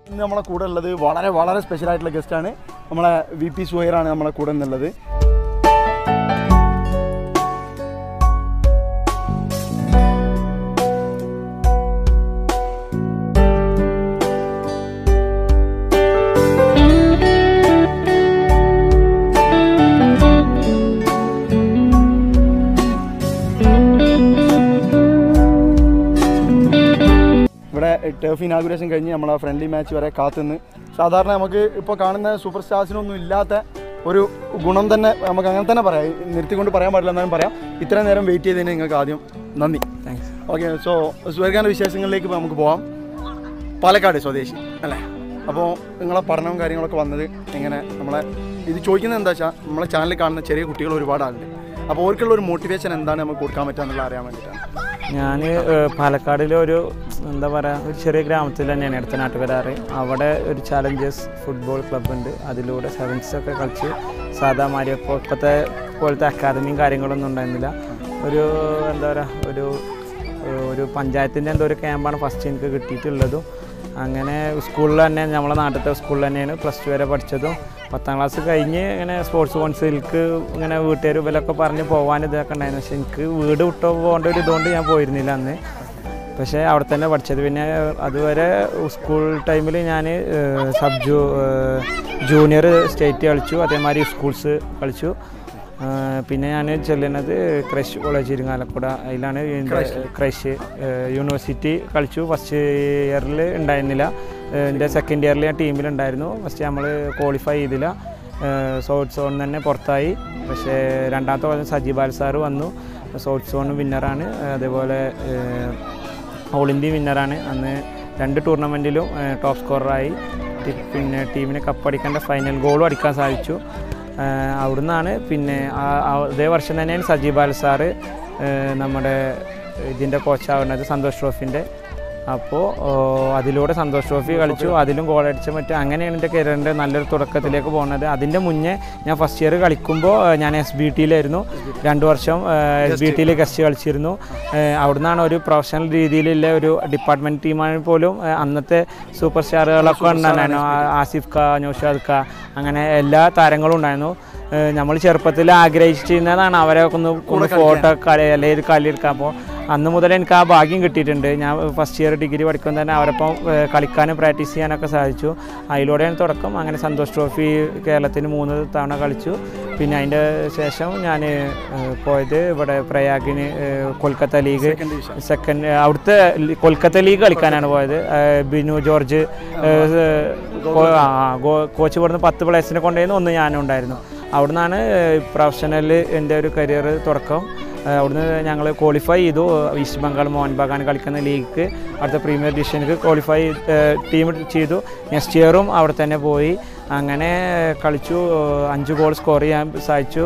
ഇന്ന് നമ്മളെ കൂടെ ഉള്ളത് വളരെ വളരെ സ്പെഷ്യൽ ആയിട്ടുള്ള ഗസ്റ്റാണ് നമ്മളെ വി പി സുഹൈറാണ് നമ്മളെ കൂടെ നിന്നുള്ളത് ഇവിടെ ടേഫ് ഇനാഗുറേഷൻ കഴിഞ്ഞ് നമ്മളെ ഫ്രണ്ട്ലി മാച്ച് വരെ കാത്തുനിന്ന് സാധാരണ നമുക്ക് ഇപ്പോൾ കാണുന്ന സൂപ്പർ സ്റ്റാർസിനൊന്നും ഇല്ലാത്ത ഒരു ഗുണം തന്നെ നമുക്ക് അങ്ങനെ തന്നെ പറയാം നിർത്തിക്കൊണ്ട് പറയാൻ പാടില്ല എന്നാലും പറയാം ഇത്രയും നേരം വെയിറ്റ് ചെയ്തതിന് നിങ്ങൾക്ക് ആദ്യം നന്ദി താങ്ക്സ് ഓക്കെ സോ സുഹൈർഖാൻ്റെ വിശേഷങ്ങളിലേക്ക് ഇപ്പൊ നമുക്ക് പോവാം പാലക്കാട് സ്വദേശി അല്ലേ അപ്പോൾ നിങ്ങളെ പഠനവും കാര്യങ്ങളൊക്കെ വന്നത് എങ്ങനെ നമ്മളെ ഇത് ചോദിക്കുന്നത് എന്താ വെച്ചാൽ നമ്മളെ ചാനലിൽ കാണുന്ന ചെറിയ കുട്ടികൾ ഒരുപാട് ആളുണ്ട് അപ്പോൾ അവർക്കുള്ള ഒരു മോട്ടിവേഷൻ എന്താണ് നമുക്ക് കൊടുക്കാൻ പറ്റുക എന്നുള്ള അറിയാൻ വേണ്ടിയിട്ടാണ് ഞാൻ പാലക്കാടിലെ ഒരു എന്താ പറയുക ഒരു ചെറിയ ഗ്രാമത്തിൽ തന്നെയാണ് അടുത്ത നാട്ടുകാരാറ് അവിടെ ഒരു ചാലഞ്ചേഴ്സ് ഫുട്ബോൾ ക്ലബ്ബ് ഉണ്ട് അതിലൂടെ സെവൻസ് ഒക്കെ കളിച്ച് സാധാ മാതിരി ഇപ്പോൾ ഇപ്പോഴത്തെ പോലത്തെ അക്കാദമിയും കാര്യങ്ങളൊന്നും ഉണ്ടായിരുന്നില്ല ഒരു എന്താ പറയുക ഒരു ഒരു പഞ്ചായത്തിൻ്റെ എന്തോ ഒരു ക്യാമ്പാണ് ഫസ്റ്റ് എനിക്ക് കിട്ടിയിട്ടുള്ളതും അങ്ങനെ സ്കൂളിൽ തന്നെ നമ്മളെ നാട്ടിലത്തെ സ്കൂളിൽ തന്നെയാണ് പ്ലസ് ടു വരെ പഠിച്ചതും പത്താം ക്ലാസ് കഴിഞ്ഞ് ഇങ്ങനെ സ്പോർട്സ് കൗൺസിലേക്ക് ഇങ്ങനെ വീട്ടുകാർ ഇവരൊക്കെ പറഞ്ഞ് പോകാൻ ഇതൊക്കെ ഉണ്ടായിരുന്നു പക്ഷെ എനിക്ക് വീട് വിട്ട് പോകേണ്ട ഒരു ഇതുകൊണ്ട് ഞാൻ പോയിരുന്നില്ല അന്ന് പക്ഷേ അവിടെ തന്നെ പഠിച്ചത് പിന്നെ അതുവരെ സ്കൂൾ ടൈമിൽ ഞാൻ സബ് ജൂ ജൂനിയർ സ്റ്റേറ്റ് കളിച്ചു അതേമാതിരി സ്കൂൾസ് കളിച്ചു ആ, പിന്നെ ഞാൻ ചെല്ലുന്നത് ക്രഷ് കോളേജ് ഇരിങ്ങാലക്കുട അതിലാണ് ക്രഷ് യൂണിവേഴ്സിറ്റി കളിച്ചു ഫസ്റ്റ് ഇയറിൽ ഉണ്ടായിരുന്നില്ല എൻ്റെ സെക്കൻഡ് ഇയറിൽ ഞാൻ ടീമിലുണ്ടായിരുന്നു ഫസ്റ്റ് നമ്മൾ ക്വാളിഫൈ ചെയ്തില്ല സൗത്ത് സോൺ തന്നെ പുറത്തായി പക്ഷേ രണ്ടാമത്തെ കൊല്ലം സജീവ് ബാൽ സാറ് വന്നു സൗത്ത് സോൺ വിന്നറാണ് അതേപോലെ ഏഹ്, ഓൾ ഇന്ത്യ വിന്നറാണ് അന്ന് രണ്ട് ടൂർണമെൻറ്റിലും ടോപ്പ് സ്കോററായി ടി- പിന്നെ ടീമിന് കപ്പടിക്കേണ്ട ഫൈനൽ ഗോളും അടിക്കാൻ സാധിച്ചു ഏഹ്, അവിടുന്നാണ് പിന്നെ ആ- ആ- അതേ വർഷം തന്നെയാണ് സജീവ് ബാൽ സാറ് ഏഹ്, നമ്മുടെ ഇതിൻ്റെ കോച്ചാവുന്നത് സന്തോഷ് ട്രോഫിൻ്റെ അപ്പോൾ അതിലൂടെ സന്തോഷ് ട്രോഫി കളിച്ചു അതിലും ഗോൾ അടിച്ച മറ്റും അങ്ങനെയാണ് എൻ്റെ കരിയറിൻ്റെ നല്ലൊരു തുടക്കത്തിലേക്ക് പോകുന്നത് അതിൻ്റെ മുന്നേ ഞാൻ ഫസ്റ്റ് ഇയർ കളിക്കുമ്പോൾ ഏഹ്, ഞാൻ എസ് ബി ടിയിലായിരുന്നു രണ്ട് വർഷം എസ് ബി ടിയിൽ ഗസ്റ്റ് കളിച്ചിരുന്നു ഏഹ്, അവിടുന്നാണ് ഒരു പ്രൊഫഷണൽ രീതിയിലുള്ള ഒരു ഡിപ്പാർട്ട്മെൻറ്റ് ടീമാണ് പോലും ഏഹ്, അന്നത്തെ സൂപ്പർ സ്റ്റാറുകളൊക്കെ ഉണ്ടായിരുന്നു ആ- ആസിഫ് ഖാ നൗഷാദ് ഖാ അങ്ങനെ എല്ലാ താരങ്ങളും ഉണ്ടായിരുന്നു നമ്മൾ ചെറുപ്പത്തിൽ ആഗ്രഹിച്ചിരുന്നതാണ് അവരെ ഒന്ന് ഒന്ന് ഫോട്ടോ കളി അല്ലെങ്കിൽ കളി എടുക്കാൻ അപ്പോൾ അന്ന് മുതൽ എനിക്ക് ആ ഭാഗ്യം കിട്ടിയിട്ടുണ്ട് ഞാൻ ഫസ്റ്റ് ഇയർ ഡിഗ്രി പഠിക്കുമ്പോൾ തന്നെ അവരൊപ്പം ഏഹ്, കളിക്കാനും പ്രാക്ടീസ് ചെയ്യാനൊക്കെ സാധിച്ചു അതിലൂടെയാണ് തുടക്കം അങ്ങനെ സന്തോഷ് ട്രോഫി കേരളത്തിന് മൂന്ന് തവണ കളിച്ചു പിന്നെ അതിൻ്റെ ശേഷം ഞാൻ പോയത് ഇവിടെ പ്രയാഗിന് ഏഹ്, കൊൽക്കത്ത ലീഗ് സെക്കൻഡ് അവിടുത്തെ ലി- കൊൽക്കത്ത ലീഗ് കളിക്കാനാണ് പോയത് ഏഹ്, ബിനു ജോർജ് ഏഹ്, കോ- ആ, ഗോ- കോച്ച് ഇവിടുന്ന് പത്ത് പ്ലേയേഴ്സിനെ കൊണ്ടുപോയിരുന്നു ഒന്ന് ഞാനും ഉണ്ടായിരുന്നു അവിടുന്നാണ് പ്രൊഫഷണൽ എൻ്റെ ഒരു കരിയർ തുടക്കം ഏഹ്, അവിടുന്ന് ഞങ്ങൾ ക്വാളിഫൈ ചെയ്തു ഈസ്റ്റ് ബംഗാൾ മോഹൻ ബഗാൻ കളിക്കുന്ന ലീഗ് അടുത്ത പ്രീമിയർ ഡിവിഷനിലേക്ക് ക്വാളിഫൈ ടീം ചെയ്തു നെക്സ്റ്റ് ഇയറും അവിടെ തന്നെ പോയി അങ്ങനെ കളിച്ചു ഏഹ്, അഞ്ച് ഗോൾ സ്കോർ ചെയ്യാൻ സാധിച്ചു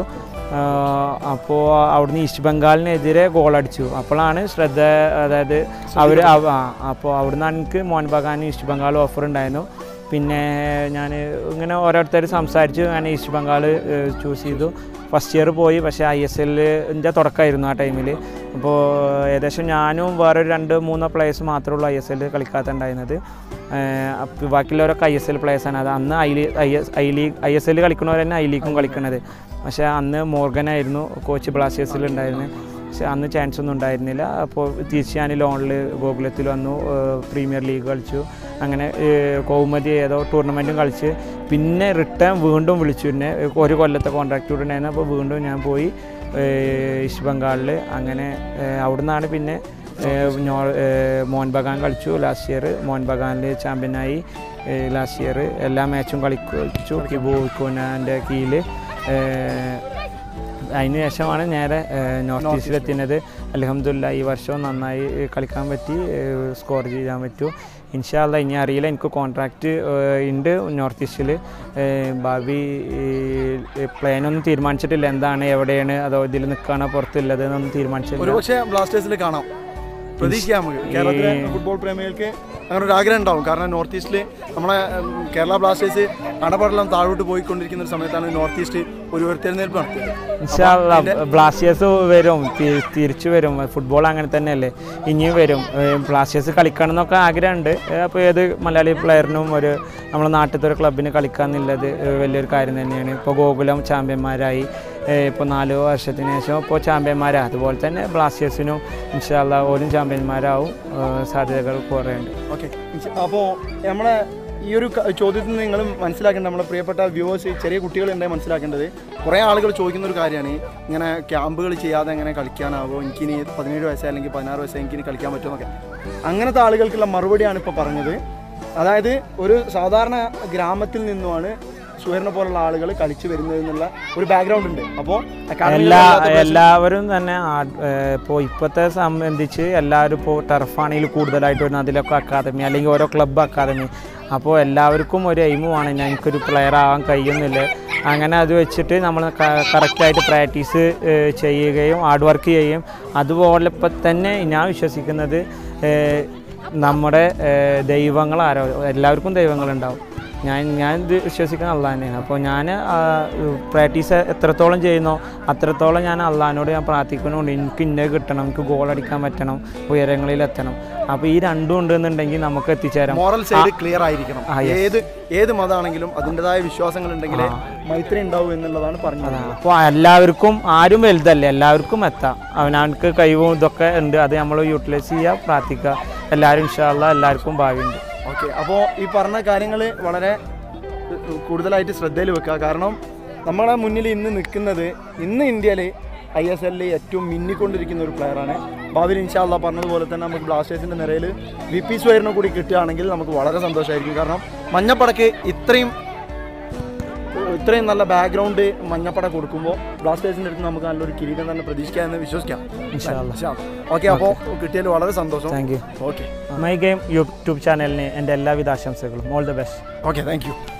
അപ്പോൾ അവിടുന്ന് ഈസ്റ്റ് ബംഗാളിനെതിരെ ഗോൾ അടിച്ചു അപ്പോഴാണ് ശ്രദ്ധ അതായത് അവർ അപ്പോൾ അവിടുന്ന് എനിക്ക് മോഹൻ ബഗാൻ ഈസ്റ്റ് ബംഗാൾ ഓഫർ ഉണ്ടായിരുന്നു പിന്നെ ഞാൻ ഇങ്ങനെ ഓരോരുത്തർ സംസാരിച്ച് ഞാൻ ഈസ്റ്റ് ബംഗാൾ ചൂസ് ചെയ്തു ഫസ്റ്റ് ഇയർ പോയി പക്ഷേ ഐ എസ് എല്ലിൻ്റെ തുടക്കമായിരുന്നു ആ ടൈമിൽ അപ്പോൾ ഏകദേശം ഞാനും വേറൊരു രണ്ട് മൂന്നോ പ്ലേയേഴ്സ് മാത്രമേ ഉള്ളൂ ഐ എസ് എല്ലിൽ കളിക്കാത്തുണ്ടായിരുന്നത് അപ്പോൾ ബാക്കിയുള്ളവരൊക്കെ ഐ എസ് എൽ പ്ലേയേഴ്സാണ് അത് അന്ന് I League I S I League I S എല്ലിൽ കളിക്കുന്നവർ തന്നെ ഐ ലീഗും കളിക്കുന്നത് പക്ഷേ അന്ന് മോർഗനായിരുന്നു കോച്ച് ബ്ലാസ്റ്റേഴ്സിൽ ഉണ്ടായിരുന്നത് പക്ഷേ അന്ന് ചാൻസ് ഒന്നും ഉണ്ടായിരുന്നില്ല അപ്പോൾ തിരിച്ച് ഞാൻ ലോണിൽ ഗോകുലത്തിൽ വന്നു ഏഹ് പ്രീമിയർ ലീഗ് കളിച്ചു അങ്ങനെ ഏഹ് കൗമുദി ഏതോ ടൂർണമെൻറ്റും കളിച്ച് പിന്നെ റിട്ടേൺ വീണ്ടും വിളിച്ചു എന്നെ ഒരു കൊല്ലത്തെ കോൺട്രാക്റ്റ് കൂടെ ഉണ്ടായിരുന്നു അപ്പോൾ വീണ്ടും ഞാൻ പോയി ഏഹ് ഈസ്റ്റ് ബംഗാളിൽ അങ്ങനെ ഏഹ് അവിടുന്നാണ് പിന്നെ ഏഹ് ഞോ- ഏഹ് മോഹൻ ബഗാൻ കളിച്ചു ലാസ്റ്റ് ഇയർ മോഹൻ ബഗാനിൽ ചാമ്പ്യനായി ലാസ്റ്റ് ഇയർ എല്ലാ മാച്ചും കളിച്ചു കിബു കുനാൻ്റെ കീഴിൽ അതിന് ശേഷമാണ് നേരെ ഏഹ്, നോർത്ത് ഈസ്റ്റിലെത്തുന്നത് അലഹമില്ല ഈ വർഷവും നന്നായി ഏഹ്, കളിക്കാൻ പറ്റി ഏഹ്, സ്കോർ ചെയ്യാൻ പറ്റൂ ഇൻഷാല്ല ഇനി അറിയില്ല എനിക്ക് കോൺട്രാക്റ്റ് ഉണ്ട് നോർത്ത് ഈസ്റ്റിൽ ഭാവി പ്ലാനൊന്നും തീരുമാനിച്ചിട്ടില്ല എന്താണ് എവിടെയാണ് അതോ ഇതിൽ നിൽക്കുകയാണോ പുറത്തുള്ളത് എന്നൊന്നും തീരുമാനിച്ചിട്ടില്ല ഒരുപക്ഷെ ബ്ലാസ്റ്റേഴ്സിൽ കാണാം പ്രതീക്ഷിക്കാം നമുക്ക് കേരളത്തിലെ ഫുട്ബോൾ പ്രേമികൾക്ക് അങ്ങനെ ഒരു ആഗ്രഹം ഉണ്ടാവും കാരണം നോർത്ത് ഈസ്റ്റിൽ നമ്മളെ ഉം, കേരള ബ്ലാസ്റ്റേഴ്സ് അടപടലം താഴോട്ട് പോയിക്കൊണ്ടിരിക്കുന്ന ഒരു സമയത്താണ് നോർത്ത് ഈസ്റ്റ് ഒരു ഉയർത്തെഴുന്നേൽപ്പ് നടത്തിയത് ഇൻഷാല്ലാ, ബ്ലാസ്റ്റേഴ്സ് വരും തി- തിരിച്ചു വരും ഫുട്ബോൾ അങ്ങനെ തന്നെയല്ലേ ഇനിയും വരും ഏഹ് ബ്ലാസ്റ്റേഴ്സ് കളിക്കണം എന്നൊക്കെ ആഗ്രഹമുണ്ട് അപ്പോൾ ഏത് മലയാളി പ്ലെയറിനും ഒരു നമ്മുടെ നാട്ടിലത്തെ ഒരു ക്ലബിന് കളിക്കാന്നുള്ളത് ഏഹ് വലിയൊരു കാര്യം തന്നെയാണ് ഇപ്പോൾ ഗോകുലം ചാമ്പ്യന്മാരായി ഇപ്പോൾ നാല് വർഷത്തിന് ശേഷം ഇപ്പോൾ ചാമ്പ്യന്മാരാണ് അതുപോലെ തന്നെ ബ്ലാസ്റ്റേഴ്സിനും ഇൻഷാല്ല ഓരും ചാമ്പ്യന്മാരാവും ഏഹ് സാധ്യതകൾ കുറേയുണ്ട് ഓക്കെ അപ്പോൾ നമ്മളെ ഈ ഒരു ക- ചോദ്യത്തിൽ നിന്ന് നിങ്ങൾ മനസ്സിലാക്കേണ്ടത് നമ്മളെ പ്രിയപ്പെട്ട വ്യൂവേഴ്സ് ചെറിയ കുട്ടികളുണ്ടെങ്കിൽ മനസ്സിലാക്കേണ്ടത് കുറേ ആളുകൾ ചോദിക്കുന്ന ഒരു കാര്യമാണ് ഇങ്ങനെ ക്യാമ്പുകൾ ചെയ്യാതെ എങ്ങനെ കളിക്കാനാവോ എനിക്കിനി പതിനേഴ് വയസ്സായി അല്ലെങ്കിൽ പതിനാറ് വയസ്സായി എനിക്കിനി കളിക്കാൻ പറ്റുമെന്നൊക്കെ അങ്ങനത്തെ ആളുകൾക്കുള്ള മറുപടിയാണ് ഇപ്പോൾ പറഞ്ഞത് അതായത് ഒരു സാധാരണ ഗ്രാമത്തിൽ നിന്നുമാണ് സുവർണ പോലുള്ള ആളുകൾ കളിച്ചു വരുന്നത് എന്നുള്ള ഒരു ബാക്ക്ഗ്രൗണ്ട് ഉണ്ട് അപ്പോൾ എല്ലാ എല്ലാവരും തന്നെ ഇപ്പോൾ ഇപ്പോഴത്തെ സംബന്ധിച്ച് എല്ലാവരും ഇപ്പോൾ ടർഫാണെങ്കിൽ കൂടുതലായിട്ട് വരുന്നത് അതിലൊക്കെ അക്കാദമി അല്ലെങ്കിൽ ഓരോ ക്ലബ്ബ് അക്കാദമി അപ്പോൾ എല്ലാവർക്കും ഒരു എയിമുമാണ് ഞങ്ങൾക്കൊരു പ്ലെയർ ആവാൻ കഴിയുന്നില്ല അങ്ങനെ അത് വെച്ചിട്ട് നമ്മൾ കറക്റ്റായിട്ട് പ്രാക്ടീസ് ചെയ്യുകയും ഹാർഡ് വർക്ക് ചെയ്യുകയും അതുപോലെ ഇപ്പം തന്നെ ഞാൻ വിശ്വസിക്കുന്നത് ഏഹ്, നമ്മുടെ ഏഹ്, ദൈവങ്ങൾ ആരോ എല്ലാവർക്കും ദൈവങ്ങളുണ്ടാവും ഞാൻ ഞാൻ ഇത് വിശ്വസിക്കുന്ന അള്ളാഹ് തന്നെയാണ് അപ്പോൾ ഞാൻ പ്രാക്ടീസ് എത്രത്തോളം ചെയ്യുന്നോ അത്രത്തോളം ഞാൻ അള്ളാഹിനോട് ഞാൻ പ്രാർത്ഥിക്കുന്നുണ്ട് എനിക്ക് ഇന്നത് കിട്ടണം എനിക്ക് ഗോൾ അടിക്കാൻ പറ്റണം ഉയരങ്ങളിൽ എത്തണം അപ്പോൾ ഈ രണ്ടും ഉണ്ടെന്നുണ്ടെങ്കിൽ നമുക്ക് എത്തിച്ചേരാം മോറൽ സൈഡ് ക്ലിയർ ആയിരിക്കണം ആ, yes. ഏത് ഏത് മതമാണെങ്കിലും അതിൻ്റെതായ വിശ്വാസങ്ങൾ ഉണ്ടെങ്കിൽ മൈത്രി ഉണ്ടാവും എന്നുള്ളതാണ് പറഞ്ഞത് അപ്പോൾ എല്ലാവർക്കും ആരും വലുതല്ല എല്ലാവർക്കും എത്താം അവനവർക്ക് കഴിവും ഇതൊക്കെ ഉണ്ട് അത് നമ്മൾ യൂട്ടിലൈസ് ചെയ്യുക പ്രാർത്ഥിക്കുക എല്ലാവരും ഇൻഷാല്ല എല്ലാവർക്കും ഭാവിയുണ്ട് ഓക്കെ അപ്പോൾ ഈ പറഞ്ഞ കാര്യങ്ങൾ വളരെ ഏഹ്, കൂടുതലായിട്ട് ശ്രദ്ധയിൽ വെക്കുക കാരണം നമ്മളെ മുന്നിൽ ഇന്ന് നിൽക്കുന്നത് ഇന്ന് ഇന്ത്യയിൽ ഐ എസ് എല്ലിൽ ഏറ്റവും മിന്നിക്കൊണ്ടിരിക്കുന്ന ഒരു പ്ലെയറാണ് ഭാവിയിൽ ഇൻഷാല്ല പറഞ്ഞതുപോലെ തന്നെ നമുക്ക് ബ്ലാസ്റ്റേഴ്സിൻ്റെ നിരയിൽ വി പി സ്വയറിനെ കൂടി കിട്ടുകയാണെങ്കിൽ നമുക്ക് വളരെ സന്തോഷമായിരിക്കും കാരണം മഞ്ഞപ്പടക്ക് ഇത്രയും ഇത്രയും നല്ല ബാക്ക്ഗ്രൗണ്ട് മഞ്ഞപ്പട കൊടുക്കുമ്പോൾ ബ്ലാസ്റ്റേഴ്സിൻ്റെ അടുത്ത് നമുക്ക് നല്ലൊരു കിരീടം തന്നെ പ്രതീക്ഷിക്കാമെന്ന് വിശ്വസിക്കാം ഇൻഷാല്ല ഓക്കെ അപ്പോൾ കിട്ടിയതിൽ വളരെ സന്തോഷം thank you okay my game YouTube ചാനലിന് എൻ്റെ എല്ലാവിധ ആശംസകളും all the best okay thank U